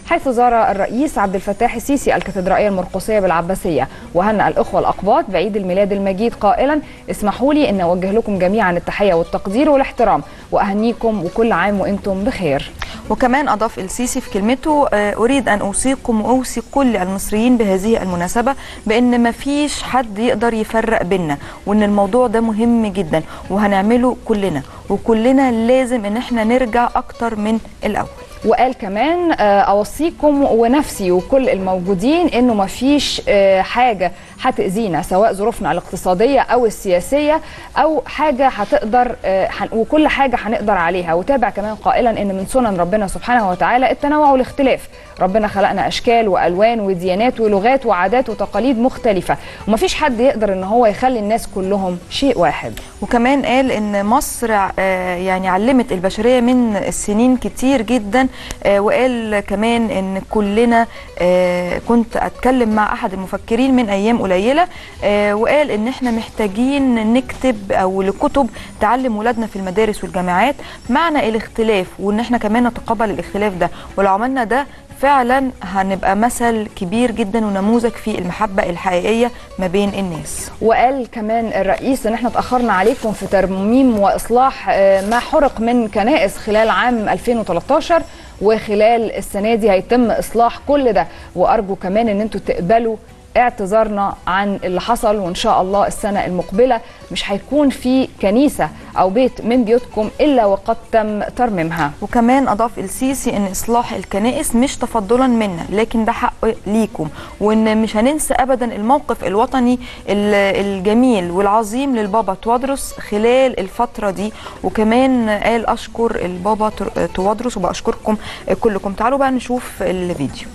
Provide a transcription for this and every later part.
حيث زار الرئيس عبد الفتاح السيسي الكاتدرائية المرقسية بالعباسية وهنأ الأخوة الأقباط بعيد الميلاد المجيد قائلا اسمحوا لي أن أوجه لكم جميعا التحية والتقدير والاحترام وأهنيكم وكل عام وأنتم بخير وكمان أضاف السيسي في كلمته آه، أريد أن أوصيكم وأوصي كل المصريين بهذه المناسبة بأن ما فيش حد يقدر يفرق بينا وأن الموضوع ده مهم جدا وهنعمله كلنا وكلنا لازم أن احنا نرجع أكتر من الأول وقال كمان آه، اوصيكم ونفسي وكل الموجودين انه ما فيش آه، حاجه هتاذينا سواء ظروفنا الاقتصاديه او السياسيه او حاجه هتقدر آه، هن- وكل حاجه هنقدر عليها وتابع كمان قائلا ان من سنن ربنا سبحانه وتعالى التنوع والاختلاف ربنا خلقنا اشكال والوان وديانات ولغات وعادات وتقاليد مختلفه ومفيش حد يقدر ان هو يخلي الناس كلهم شيء واحد وكمان قال ان مصر آه، يعني علمت البشريه من السنين كتير جدا آه، وقال كمان ان كلنا آه، كنت اتكلم مع احد المفكرين من ايام قليله آه، وقال ان احنا محتاجين نكتب او لكتب تعلم ولادنا في المدارس والجامعات معنى الاختلاف وان احنا كمان نتقبل الاختلاف ده ولو عملنا ده فعلا هنبقى مثل كبير جدا ونموذج في المحبه الحقيقيه ما بين الناس وقال كمان الرئيس ان احنا اتاخرنا عليكم في ترميم واصلاح آه، ما حرق من كنائس خلال عام 2013 وخلال السنه دي هيتم اصلاح كل ده وارجو كمان ان انتوا تقبلوا اعتذارنا عن اللي حصل وان شاء الله السنه المقبله مش هيكون في كنيسه او بيت من بيوتكم الا وقد تم ترميمها وكمان اضاف السيسي ان اصلاح الكنائس مش تفضلا منا لكن ده حق ليكم وان مش هننسى ابدا الموقف الوطني ال- الجميل والعظيم للبابا توادرس خلال الفتره دي وكمان قال اشكر البابا تر- توادرس وباشكركم كلكم تعالوا بقى نشوف الفيديو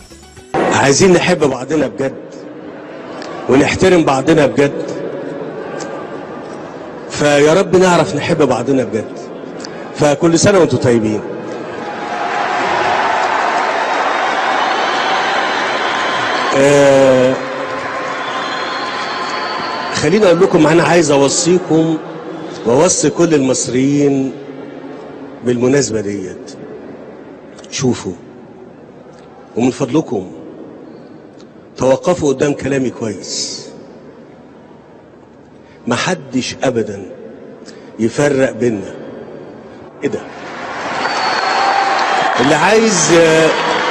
عايزين نحب بعضنا بجد ونحترم بعضنا بجد فيا رب نعرف نحب بعضنا بجد فكل سنة وانتم طيبين آه خليني اقول لكم انا عايز اوصيكم واوصي كل المصريين بالمناسبة ديت شوفوا ومن فضلكم توقفوا قدام كلامي كويس محدش ابدا يفرق بينا ايه ده اللي عايز آه،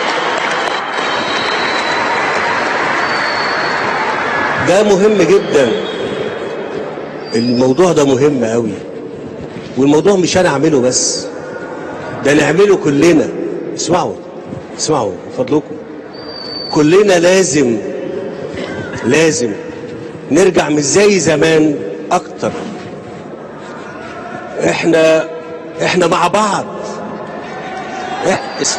ده مهم جدا الموضوع ده مهم قوي والموضوع مش انا اعمله بس ده نعمله كلنا اسمعوا اسمعوا من فضلكم كلنا لازم لازم نرجع مش زي زمان اكتر احنا احنا مع بعض إح- اس-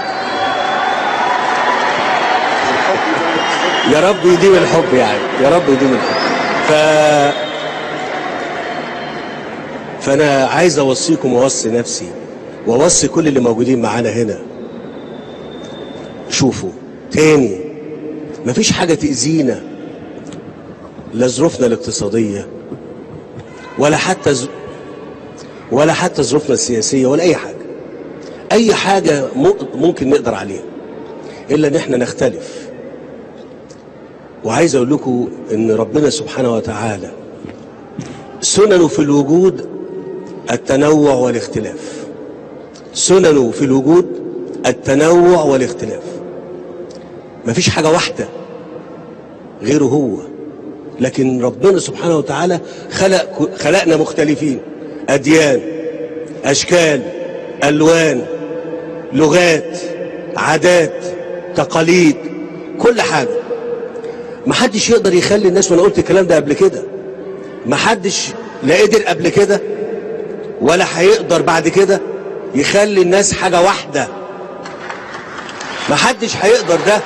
يا رب يديم الحب يعني يا رب يديم الحب ف فانا عايز اوصيكم واوصي نفسي واوصي كل اللي موجودين معانا هنا شوفوا تاني مفيش حاجة تأذينا لا ظروفنا الاقتصادية ولا حتى ز... ولا حتى ظروفنا السياسية ولا أي حاجة أي حاجة م... ممكن نقدر عليها إلا إن إحنا نختلف وعايز أقول لكم إن ربنا سبحانه وتعالى سننه في الوجود التنوع والاختلاف سننه في الوجود التنوع والاختلاف مفيش حاجة واحدة غيره هو لكن ربنا سبحانه وتعالى خلق خلقنا مختلفين أديان أشكال ألوان لغات عادات تقاليد كل حاجة محدش يقدر يخلي الناس وانا قلت الكلام ده قبل كده محدش لا قدر قبل كده ولا هيقدر بعد كده يخلي الناس حاجة واحدة محدش هيقدر ده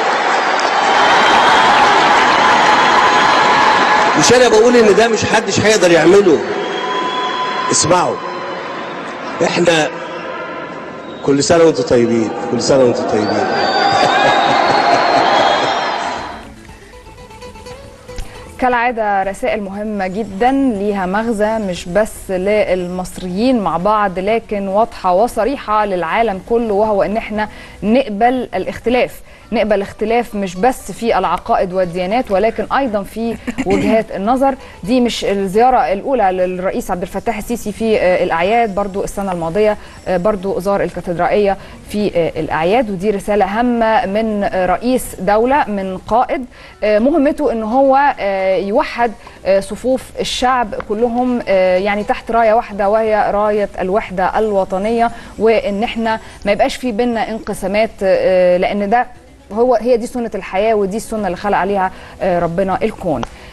مش انا بقول ان ده مش حدش هيقدر يعمله اسمعوا احنا كل سنة وانتم طيبين كل سنة وانتم طيبين كالعادة رسائل مهمة جدا ليها مغزى مش بس للمصريين مع بعض لكن واضحة وصريحة للعالم كله وهو ان احنا نقبل الاختلاف نقبل اختلاف مش بس في العقائد والديانات ولكن ايضا في وجهات النظر دي مش الزياره الاولى للرئيس عبد الفتاح السيسي في آه، الاعياد برضو السنه الماضيه آه، برضو زار الكاتدرائيه في آه، الاعياد ودي رساله هامه من آه، رئيس دوله من قائد آه، مهمته ان هو آه، يوحد آه، صفوف الشعب كلهم آه، يعني تحت رايه واحده وهي رايه الوحده الوطنيه وان احنا ما يبقاش في بينا انقسامات آه، لان ده هو هي دي سنه الحياه ودي السنه اللي خلق عليها آه، ربنا الكون